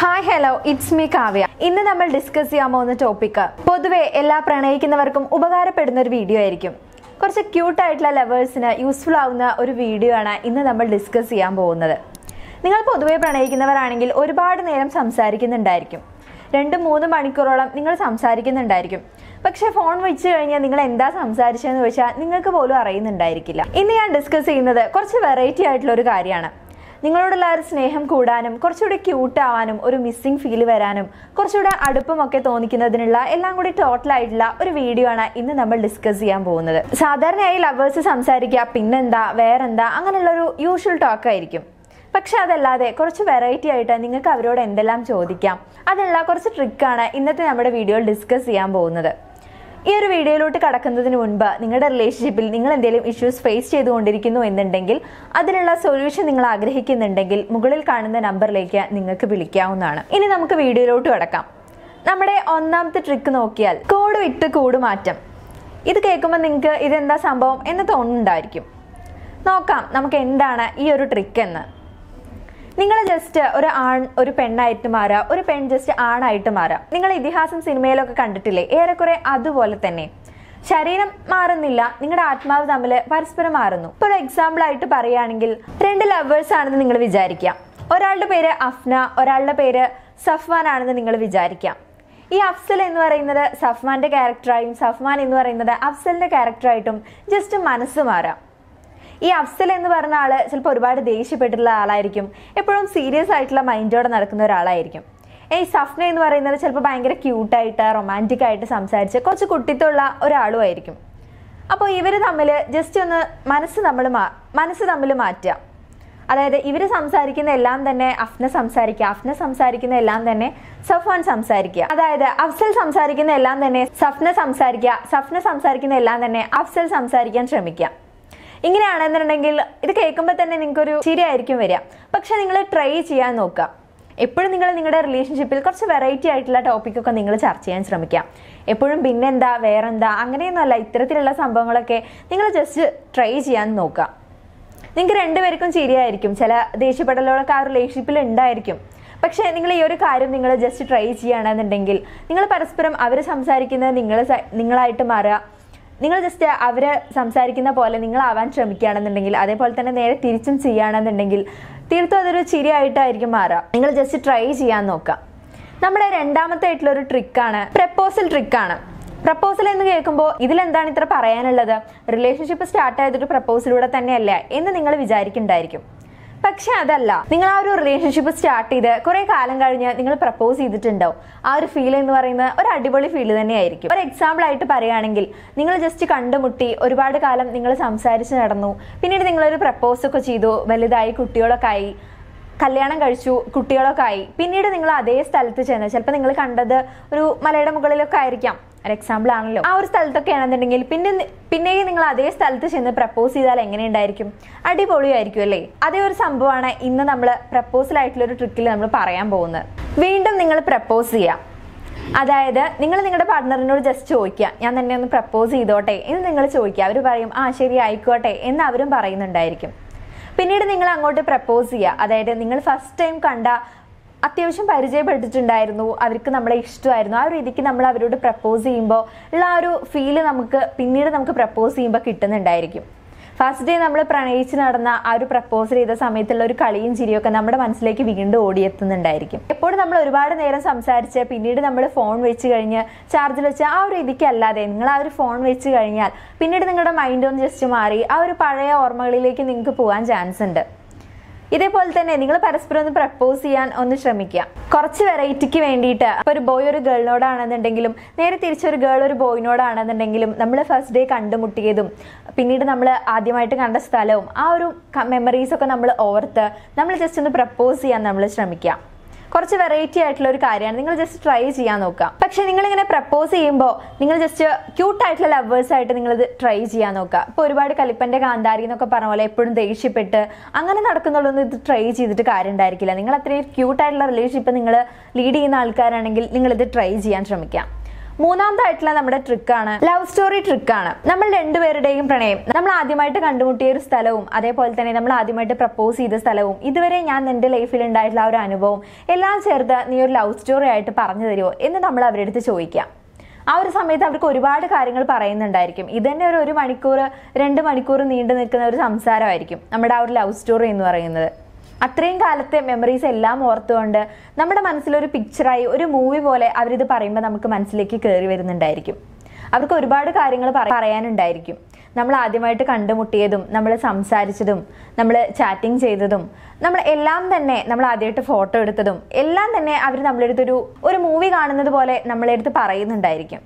hi hello it's me Kavya ഇന്ന് നമ്മൾ discuss ചെയ്യാൻ പോകുന്ന ടോപ്പിക്ക് പൊതുവെ എല്ലാ പ്രണയിക്കുന്നവർക്കും ഉപകാരപ്പെടുന്ന ഒരു വീഡിയോ ആയിരിക്കും കുറച്ച് ക്യൂട്ട് ആയിട്ടുള്ള ലവേഴ്സിന് യൂസ്ഫുൾ ആവുന്ന ഒരു വീഡിയോ ആണ് ഇന്ന് നമ്മൾ ഡിസ്കസ് ചെയ്യാൻ പോകുന്നത് നിങ്ങൾ പൊതുവെ പ്രണയിക്കുന്നവരാണെങ്കിൽ ഒരുപാട് നേരം സംസാരിക്കുന്നുണ്ടായിരിക്കും രണ്ട് മൂന്ന് മണിക്കൂറോളം നിങ്ങൾ സംസാരിക്കുന്നുണ്ടായിരിക്കും പക്ഷെ ഫോൺ വെച്ച് കഴിഞ്ഞാൽ നിങ്ങൾ എന്താ സംസാരിച്ചതെന്ന് ചോദിച്ചാൽ നിങ്ങൾക്ക് പോലും അറിയുന്നുണ്ടായിരിക്കില്ല ഇന്ന് ഞാൻ ഡിസ്കസ് ചെയ്യുന്നത് കുറച്ച് വെറൈറ്റി ആയിട്ടുള്ള ഒരു കാര്യമാണ് നിങ്ങളോടുള്ള ആ ഒരു സ്നേഹം കൂടാനും കുറച്ചുകൂടി ക്യൂട്ട് ആവാനും ഒരു മിസ്സിംഗ് ഫീൽ വരാനും കുറച്ചുകൂടെ അടുപ്പമൊക്കെ തോന്നിക്കുന്നതിനുള്ള എല്ലാം കൂടി ടോട്ടൽ ആയിട്ടുള്ള ഒരു വീഡിയോ ആണ് ഇന്ന് നമ്മൾ ഡിസ്കസ് ചെയ്യാൻ പോകുന്നത് സാധാരണയായി ലവേഴ്സ് സംസാരിക്കുക പിന്നെന്താ വേറെന്താ അങ്ങനെയുള്ള ഒരു യൂഷ്വൽ ടോക്ക് ആയിരിക്കും പക്ഷെ അതല്ലാതെ കുറച്ച് വെറൈറ്റി ആയിട്ട് നിങ്ങൾക്ക് അവരോട് എന്തെല്ലാം ചോദിക്കാം അതിനുള്ള കുറച്ച് ട്രിക്കാണ് ഇന്നത്തെ നമ്മുടെ വീഡിയോയിൽ ഡിസ്കസ് ചെയ്യാൻ പോകുന്നത് ഈ ഒരു വീഡിയോയിലോട്ട് കടക്കുന്നതിന് മുൻപ് നിങ്ങളുടെ റിലേഷൻഷിപ്പിൽ നിങ്ങൾ എന്തെങ്കിലും ഇഷ്യൂസ് ഫേസ് ചെയ്തുകൊണ്ടിരിക്കുന്നു എന്നുണ്ടെങ്കിൽ അതിനുള്ള സൊല്യൂഷൻ നിങ്ങൾ ആഗ്രഹിക്കുന്നുണ്ടെങ്കിൽ മുകളിൽ കാണുന്ന നമ്പറിലേക്ക് നിങ്ങൾക്ക് വിളിക്കാവുന്നതാണ് ഇനി നമുക്ക് വീഡിയോയിലോട്ട് കടക്കാം നമ്മുടെ ഒന്നാമത്തെ ട്രിക്ക് നോക്കിയാൽ കോഡ് വിട്ട് കൂട് മാറ്റം ഇത് കേൾക്കുമ്പോൾ നിങ്ങൾക്ക് ഇതെന്താ സംഭവം എന്ന് തോന്നുന്നുണ്ടായിരിക്കും നോക്കാം നമുക്ക് എന്താണ് ഈ ഒരു ട്രിക്ക് എന്ന് നിങ്ങൾ ജസ്റ്റ് ഒരു ആൺ ഒരു പെണ്ണായിട്ട് മാറുക ഒരു പെൺ ജസ്റ്റ് ആണായിട്ട് മാറുക നിങ്ങൾ ഇതിഹാസം സിനിമയിലൊക്കെ കണ്ടിട്ടില്ലേ ഏറെക്കുറെ അതുപോലെ തന്നെ ശരീരം മാറുന്നില്ല നിങ്ങളുടെ ആത്മാവ് തമ്മിൽ പരസ്പരം മാറുന്നു ഇപ്പോൾ ഒരു എക്സാമ്പിൾ ആയിട്ട് പറയുകയാണെങ്കിൽ രണ്ട് ലവേഴ്സ് ആണെന്ന് നിങ്ങൾ വിചാരിക്കാം ഒരാളുടെ പേര് അഫ്ന ഒരാളുടെ പേര് സഫ്വാൻ ആണെന്ന് നിങ്ങൾ വിചാരിക്കാം ഈ അഫ്സൽ എന്ന് പറയുന്നത് സഫ്മാന്റെ ക്യാരക്ടറായും സഫ്മാൻ എന്ന് പറയുന്നത് അഫ്സലിന്റെ ക്യാരക്ടറായിട്ടും ജസ്റ്റ് മനസ്സ് മാറാം ഈ അഫ്സൽ എന്ന് പറഞ്ഞ ആള് ചിലപ്പോൾ ഒരുപാട് ദേഷ്യപ്പെട്ടിട്ടുള്ള ആളായിരിക്കും എപ്പോഴും സീരിയസ് ആയിട്ടുള്ള മൈൻഡോടെ നടക്കുന്ന ഒരാളായിരിക്കും ഈ സഫ്ന എന്ന് പറയുന്നത് ചിലപ്പോൾ ഭയങ്കര ക്യൂട്ടായിട്ട് റൊമാൻറ്റിക് ആയിട്ട് സംസാരിച്ച് കുറച്ച് കുട്ടിത്തുള്ള ഒരാളുമായിരിക്കും അപ്പോൾ ഇവർ തമ്മിൽ ജസ്റ്റ് ഒന്ന് മനസ്സ് നമ്മൾ മാ മനസ്സ് തമ്മിൽ മാറ്റുക അതായത് ഇവർ സംസാരിക്കുന്ന എല്ലാം തന്നെ അഫ്ന സംസാരിക്കുക അഫ്ന സംസാരിക്കുന്ന എല്ലാം തന്നെ സഫ്വാൻ സംസാരിക്കുക അതായത് അഫ്സൽ സംസാരിക്കുന്ന എല്ലാം തന്നെ സഫ്ന സംസാരിക്കുക സഫ്ന സംസാരിക്കുന്ന എല്ലാം തന്നെ അഫ്സൽ സംസാരിക്കാൻ ശ്രമിക്കുക ഇങ്ങനെയാണെന്നുണ്ടെങ്കിൽ ഇത് കേൾക്കുമ്പോൾ തന്നെ നിങ്ങൾക്കൊരു ശരിയായിരിക്കും വരിക പക്ഷെ നിങ്ങൾ ട്രൈ ചെയ്യാൻ നോക്കുക എപ്പോഴും നിങ്ങൾ നിങ്ങളുടെ റിലേഷൻഷിപ്പിൽ കുറച്ച് വെറൈറ്റി ആയിട്ടുള്ള ടോപ്പിക്കൊക്കെ നിങ്ങൾ ചർച്ച ചെയ്യാൻ ശ്രമിക്കുക എപ്പോഴും പിന്നെന്താ വേറെന്താ അങ്ങനെയൊന്നുമല്ല ഇത്തരത്തിലുള്ള സംഭവങ്ങളൊക്കെ നിങ്ങൾ ജസ്റ്റ് ട്രൈ ചെയ്യാൻ നോക്കുക നിങ്ങൾക്ക് രണ്ടുപേർക്കും ശരിയായിരിക്കും ചില ദേഷ്യപ്പെടലുകളൊക്കെ ആ റിലേഷൻഷിപ്പിൽ ഉണ്ടായിരിക്കും പക്ഷേ നിങ്ങൾ ഈ ഒരു കാര്യം നിങ്ങൾ ജസ്റ്റ് ട്രൈ ചെയ്യുകയാണെന്നുണ്ടെങ്കിൽ നിങ്ങൾ പരസ്പരം അവർ സംസാരിക്കുന്നത് നിങ്ങൾ നിങ്ങളായിട്ട് മാറുക നിങ്ങൾ ജസ്റ്റ് അവർ സംസാരിക്കുന്ന പോലെ നിങ്ങളാവാൻ ശ്രമിക്കുകയാണെന്നുണ്ടെങ്കിൽ അതേപോലെ തന്നെ നേരെ തിരിച്ചും ചെയ്യുകയാണെന്നുണ്ടെങ്കിൽ തീർത്തും അതൊരു ചിരിയായിട്ടായിരിക്കും മാറുക നിങ്ങൾ ജസ്റ്റ് ട്രൈ ചെയ്യാൻ നോക്കാം നമ്മുടെ രണ്ടാമത്തെ ആയിട്ടുള്ള ഒരു ട്രിക്കാണ് പ്രപ്പോസൽ ട്രിക്കാണ് പ്രപ്പോസൽ എന്ന് കേൾക്കുമ്പോൾ ഇതിലെന്താണ് ഇത്ര പറയാനുള്ളത് റിലേഷൻഷിപ്പ് സ്റ്റാർട്ട് ചെയ്തൊരു പ്രപ്പോസലൂടെ തന്നെയല്ലേ എന്ന് നിങ്ങൾ വിചാരിക്കുന്നുണ്ടായിരിക്കും പക്ഷെ അതല്ല നിങ്ങൾ ആ ഒരു റിലേഷൻഷിപ്പ് സ്റ്റാർട്ട് ചെയ്ത് കുറെ കാലം കഴിഞ്ഞ് നിങ്ങൾ പ്രപ്പോസ് ചെയ്തിട്ടുണ്ടാവും ആ ഒരു ഫീൽ എന്ന് പറയുന്നത് ഒരു അടിപൊളി ഫീൽ തന്നെയായിരിക്കും ഒരു എക്സാമ്പിൾ ആയിട്ട് പറയുകയാണെങ്കിൽ നിങ്ങൾ ജസ്റ്റ് കണ്ടുമുട്ടി ഒരുപാട് കാലം നിങ്ങൾ സംസാരിച്ച് നടന്നു പിന്നീട് നിങ്ങളൊരു പ്രപ്പോസ് ഒക്കെ ചെയ്തു വലുതായി കുട്ടികളൊക്കെ ആയി കല്യാണം കഴിച്ചു കുട്ടികളൊക്കെ ആയി പിന്നീട് നിങ്ങൾ അതേ സ്ഥലത്ത് ചെന്ന് ചിലപ്പോൾ നിങ്ങൾ കണ്ടത് ഒരു മലയുടെ മുകളിലൊക്കെ ആയിരിക്കാം ഒരു എക്സാമ്പിൾ ആണല്ലോ ആ ഒരു സ്ഥലത്തൊക്കെ ആണെന്നുണ്ടെങ്കിൽ പിന്നെ പിന്നെയും നിങ്ങൾ അതേ സ്ഥലത്ത് ചെന്ന് പ്രപ്പോസ് ചെയ്താൽ എങ്ങനെ ഉണ്ടായിരിക്കും അടിപൊളിയായിരിക്കും അല്ലേ അതേ ഒരു സംഭവമാണ് ഇന്ന് നമ്മൾ പ്രപ്പോസൽ ആയിട്ടുള്ള ഒരു ട്രിക്കിൽ നമ്മൾ പറയാൻ പോകുന്നത് വീണ്ടും നിങ്ങൾ പ്രപ്പോസ് ചെയ്യാം അതായത് നിങ്ങൾ നിങ്ങളുടെ പാർട്ട്ണറിനോട് ജസ്റ്റ് ചോദിക്കുക ഞാൻ തന്നെ ഒന്ന് പ്രപ്പോസ് ചെയ്തോട്ടെ എന്ന് നിങ്ങൾ ചോദിക്കുക അവർ പറയും ആ ശരി ആയിക്കോട്ടെ എന്ന് അവരും പറയുന്നുണ്ടായിരിക്കും പിന്നീട് നിങ്ങൾ അങ്ങോട്ട് പ്രപ്പോസ് ചെയ്യുക അതായത് നിങ്ങൾ ഫസ്റ്റ് ടൈം കണ്ട അത്യാവശ്യം പരിചയപ്പെട്ടിട്ടുണ്ടായിരുന്നു അവർക്ക് നമ്മളെ ഇഷ്ടമായിരുന്നു ആ ഒരു രീതിക്ക് നമ്മൾ അവരോട് പ്രപ്പോസ് ചെയ്യുമ്പോൾ ഉള്ള ആ ഒരു ഫീല് നമുക്ക് പിന്നീട് നമുക്ക് പ്രപ്പോസ് ചെയ്യുമ്പോൾ കിട്ടുന്നുണ്ടായിരിക്കും ഫസ്റ്റ് ഡേ നമ്മൾ പ്രണയിച്ച് നടന്ന ആ ഒരു പ്രപ്പോസൽ ചെയ്ത സമയത്തുള്ള ഒരു കളിയും ചിരിയൊക്കെ നമ്മുടെ മനസ്സിലേക്ക് വീണ്ടും ഓടിയെത്തുന്നുണ്ടായിരിക്കും എപ്പോഴും നമ്മൾ ഒരുപാട് നേരം സംസാരിച്ച് പിന്നീട് നമ്മൾ ഫോൺ വെച്ച് കഴിഞ്ഞ് ചാർജിൽ വെച്ച് ആ ഒരു രീതിക്ക് അല്ലാതെ നിങ്ങൾ ആ ഒരു ഫോൺ വെച്ച് കഴിഞ്ഞാൽ പിന്നീട് നിങ്ങളുടെ മൈൻഡ് ഒന്ന് ജസ്റ്റ് മാറി ആ ഒരു പഴയ ഓർമ്മകളിലേക്ക് നിങ്ങൾക്ക് പോകാൻ ചാൻസ് ഉണ്ട് ഇതേപോലെ തന്നെ നിങ്ങൾ പരസ്പരം ഒന്ന് പ്രപ്പോസ് ചെയ്യാൻ ഒന്ന് ശ്രമിക്കുക കുറച്ച് വെറൈറ്റിക്ക് വേണ്ടിയിട്ട് ഇപ്പോൾ ഒരു ബോയ് ഒരു ഗേളിനോടാണെന്നുണ്ടെങ്കിലും നേരെ തിരിച്ചൊരു ഗേൾ ഒരു ബോയിനോടാണെന്നുണ്ടെങ്കിലും നമ്മൾ ഫസ്റ്റ് ഡേ കണ്ടുമുട്ടിയതും പിന്നീട് നമ്മൾ ആദ്യമായിട്ട് കണ്ട സ്ഥലവും ആ ഒരു മെമ്മറീസ് ഒക്കെ നമ്മൾ ഓർത്ത് നമ്മൾ ജസ്റ്റ് ഒന്ന് പ്രപ്പോസ് ചെയ്യാൻ നമ്മൾ ശ്രമിക്കുക കുറച്ച് വെറൈറ്റി ആയിട്ടുള്ള ഒരു കാര്യമാണ് നിങ്ങൾ ജസ്റ്റ് ട്രൈ ചെയ്യാൻ നോക്കുക പക്ഷെ നിങ്ങൾ ഇങ്ങനെ പ്രപ്പോസ് ചെയ്യുമ്പോൾ നിങ്ങൾ ജസ്റ്റ് ക്യൂട്ട് ആയിട്ടുള്ള ലവേഴ്സ് ആയിട്ട് നിങ്ങൾ ഇത് ട്രൈ ചെയ്യാൻ നോക്കുക ഇപ്പോൾ ഒരുപാട് കലിപ്പന്റെ കാന്താരി എന്നൊക്കെ പറഞ്ഞ പോലെ എപ്പോഴും ദേഷ്യപ്പെട്ട് അങ്ങനെ നടക്കുന്നുള്ളൊന്നും ഇത് ട്രൈ ചെയ്തിട്ട് കാര്യം ഉണ്ടായിരിക്കില്ല നിങ്ങൾ അത്രയും ക്യൂട്ട് ആയിട്ടുള്ള റിലേഷൻഷിപ്പ് നിങ്ങൾ ലീഡ് ചെയ്യുന്ന ആൾക്കാരാണെങ്കിൽ നിങ്ങൾ ഇത് ട്രൈ ചെയ്യാൻ ശ്രമിക്കാം മൂന്നാമതായിട്ടുള്ള നമ്മുടെ ട്രിക്കാണ് ലവ് സ്റ്റോറി ട്രിക്കാണ് നമ്മൾ രണ്ടുപേരുടെയും പ്രണയം നമ്മൾ ആദ്യമായിട്ട് കണ്ടുമുട്ടിയ ഒരു സ്ഥലവും അതേപോലെ തന്നെ നമ്മൾ ആദ്യമായിട്ട് പ്രപ്പോസ് ചെയ്ത സ്ഥലവും ഇതുവരെ ഞാൻ നിന്റെ ലൈഫിൽ ഉണ്ടായിട്ടുള്ള ആ ഒരു അനുഭവം എല്ലാം ചേർത്ത് നീ ഒരു ലവ് സ്റ്റോറി ആയിട്ട് പറഞ്ഞു തരുമോ എന്ന് നമ്മൾ അവരുടെ അടുത്ത് ചോദിക്കാം ആ ഒരു സമയത്ത് അവർക്ക് ഒരുപാട് കാര്യങ്ങൾ പറയുന്നുണ്ടായിരിക്കും ഇത് തന്നെ ഒരു ഒരു മണിക്കൂർ രണ്ട് മണിക്കൂർ നീണ്ടു നിൽക്കുന്ന ഒരു സംസാരമായിരിക്കും നമ്മുടെ ആ ഒരു ലവ് സ്റ്റോറി എന്ന് പറയുന്നത് അത്രയും കാലത്തെ മെമ്മറീസ് എല്ലാം ഓർത്തുകൊണ്ട് നമ്മുടെ മനസ്സിലൊരു പിക്ചറായി ഒരു മൂവി പോലെ അവരിത് പറയുമ്പോൾ നമുക്ക് മനസ്സിലേക്ക് കയറി വരുന്നുണ്ടായിരിക്കും അവർക്ക് ഒരുപാട് കാര്യങ്ങൾ പറ- പറയാനുണ്ടായിരിക്കും നമ്മൾ ആദ്യമായിട്ട് കണ്ടുമുട്ടിയതും നമ്മൾ സംസാരിച്ചതും നമ്മൾ ചാറ്റിംഗ് ചെയ്തതും നമ്മൾ എല്ലാം തന്നെ നമ്മൾ ആദ്യമായിട്ട് ഫോട്ടോ എടുത്തതും എല്ലാം തന്നെ അവർ നമ്മളെ അടുത്തൊരു ഒരു മൂവി കാണുന്നത് പോലെ നമ്മളെ അടുത്ത് പറയുന്നുണ്ടായിരിക്കും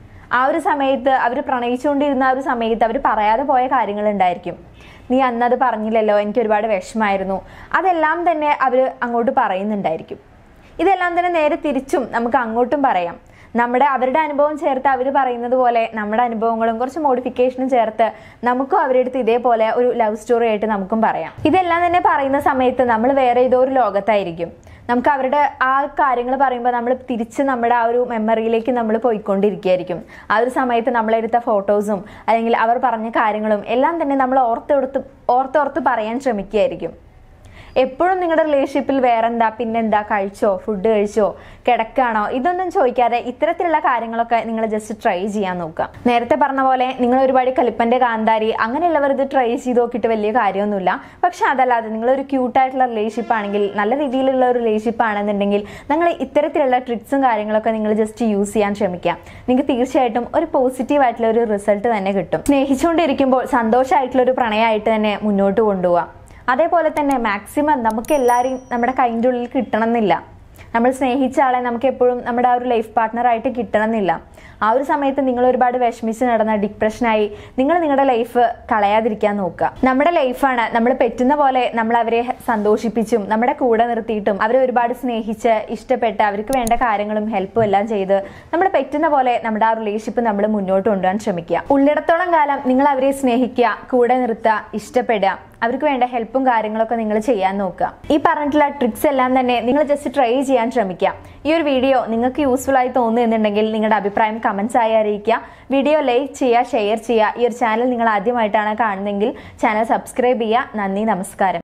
ആ ഒരു സമയത്ത് അവർ പ്രണയിച്ചുകൊണ്ടിരുന്ന ആ ഒരു സമയത്ത് അവർ പറയാതെ പോയ കാര്യങ്ങൾ ഉണ്ടായിരിക്കും നീ അന്നത് പറഞ്ഞില്ലല്ലോ എനിക്ക് ഒരുപാട് വിഷമായിരുന്നു അതെല്ലാം തന്നെ അവർ അങ്ങോട്ട് പറയുന്നുണ്ടായിരിക്കും ഇതെല്ലാം തന്നെ നേരെ തിരിച്ചും നമുക്ക് അങ്ങോട്ടും പറയാം നമ്മുടെ അവരുടെ അനുഭവം ചേർത്ത് അവർ പറയുന്നത് പോലെ നമ്മുടെ അനുഭവങ്ങളും കുറച്ച് മോഡിഫിക്കേഷനും ചേർത്ത് നമുക്കും അവരുടെ അടുത്ത് ഇതേപോലെ ഒരു ലവ് സ്റ്റോറി ആയിട്ട് നമുക്കും പറയാം ഇതെല്ലാം തന്നെ പറയുന്ന സമയത്ത് നമ്മൾ വേറെ ഏതോ ഒരു ലോകത്തായിരിക്കും നമുക്ക് അവരുടെ ആ കാര്യങ്ങൾ പറയുമ്പോൾ നമ്മൾ തിരിച്ച് നമ്മുടെ ആ ഒരു മെമ്മറിയിലേക്ക് നമ്മൾ പോയിക്കൊണ്ടിരിക്കുകയായിരിക്കും ആ ഒരു സമയത്ത് നമ്മളെടുത്ത ഫോട്ടോസും അല്ലെങ്കിൽ അവർ പറഞ്ഞ കാര്യങ്ങളും എല്ലാം തന്നെ നമ്മൾ ഓർത്തെടുത്ത് ഓർത്തോർത്ത് പറയാൻ ശ്രമിക്കുകയായിരിക്കും എപ്പോഴും നിങ്ങളുടെ റിലേഷൻഷിപ്പിൽ വേറെന്താ പിന്നെന്താ കഴിച്ചോ ഫുഡ് കഴിച്ചോ കിടക്കാണോ ഇതൊന്നും ചോദിക്കാതെ ഇത്തരത്തിലുള്ള കാര്യങ്ങളൊക്കെ നിങ്ങൾ ജസ്റ്റ് ട്രൈ ചെയ്യാൻ നോക്കുക നേരത്തെ പറഞ്ഞ പോലെ നിങ്ങൾ ഒരുപാട് കലിപ്പന്റെ കാന്താരി അങ്ങനെയുള്ളവർ ഇത് ട്രൈ ചെയ്ത് നോക്കിയിട്ട് വലിയ കാര്യമൊന്നുമില്ല പക്ഷെ അതല്ലാതെ നിങ്ങളൊരു ക്യൂട്ടായിട്ടുള്ള റിലേഷൻഷിപ്പ് ആണെങ്കിൽ നല്ല രീതിയിലുള്ള ഒരു റിലേഷൻഷിപ്പ് ആണെന്നുണ്ടെങ്കിൽ നിങ്ങൾ ഇത്തരത്തിലുള്ള ട്രിക്സും കാര്യങ്ങളൊക്കെ നിങ്ങൾ ജസ്റ്റ് യൂസ് ചെയ്യാൻ ശ്രമിക്കുക നിങ്ങൾക്ക് തീർച്ചയായിട്ടും ഒരു പോസിറ്റീവ് ആയിട്ടുള്ള ഒരു റിസൾട്ട് തന്നെ കിട്ടും സ്നേഹിച്ചുകൊണ്ടിരിക്കുമ്പോൾ സന്തോഷമായിട്ടുള്ള ഒരു പ്രണയമായിട്ട് തന്നെ മുന്നോട്ട് കൊണ്ടുപോകാം അതേപോലെ തന്നെ മാക്സിമം നമുക്ക് എല്ലാവരെയും നമ്മുടെ കൈൻ്റെ ഉള്ളിൽ കിട്ടണമെന്നില്ല നമ്മൾ സ്നേഹിച്ച ആളെ നമുക്ക് എപ്പോഴും നമ്മുടെ ആ ഒരു ലൈഫ് പാർട്ട്ണറായിട്ട് കിട്ടണമെന്നില്ല ആ ഒരു സമയത്ത് നിങ്ങൾ ഒരുപാട് വിഷമിച്ച് നടന്ന ഡിപ്രഷനായി നിങ്ങൾ നിങ്ങളുടെ ലൈഫ് കളയാതിരിക്കാൻ നോക്കുക നമ്മുടെ ലൈഫാണ് നമ്മൾ പറ്റുന്ന പോലെ നമ്മൾ അവരെ സന്തോഷിപ്പിച്ചും നമ്മുടെ കൂടെ നിർത്തിയിട്ടും അവരെ ഒരുപാട് സ്നേഹിച്ച് ഇഷ്ടപ്പെട്ട് അവർക്ക് വേണ്ട കാര്യങ്ങളും ഹെൽപ്പും എല്ലാം ചെയ്ത് നമ്മൾ പറ്റുന്ന പോലെ നമ്മുടെ ആ റിലേഷൻഷിപ്പ് നമ്മൾ മുന്നോട്ട് കൊണ്ടുപോകാൻ ശ്രമിക്കുക ഉള്ളിടത്തോളം കാലം നിങ്ങൾ അവരെ സ്നേഹിക്കുക കൂടെ നിർത്തുക ഇഷ്ടപ്പെടുക അവർക്ക് വേണ്ട ഹെൽപ്പും കാര്യങ്ങളൊക്കെ നിങ്ങൾ ചെയ്യാൻ നോക്കുക ഈ പറഞ്ഞിട്ടുള്ള ട്രിക്സ് എല്ലാം തന്നെ നിങ്ങൾ ജസ്റ്റ് ട്രൈ ചെയ്യാൻ ശ്രമിക്കുക ഈ ഒരു വീഡിയോ നിങ്ങൾക്ക് യൂസ്ഫുൾ ആയി തോന്നുന്നുണ്ടെങ്കിൽ നിങ്ങളുടെ അഭിപ്രായം കമൻസ് ആയി അറിയിക്കുക വീഡിയോ ലൈക്ക് ചെയ്യുക ഷെയർ ചെയ്യുക ഈ ഒരു ചാനൽ നിങ്ങൾ ആദ്യമായിട്ടാണ് കാണുന്നതെങ്കിൽ ചാനൽ സബ്സ്ക്രൈബ് ചെയ്യുക നന്ദി നമസ്കാരം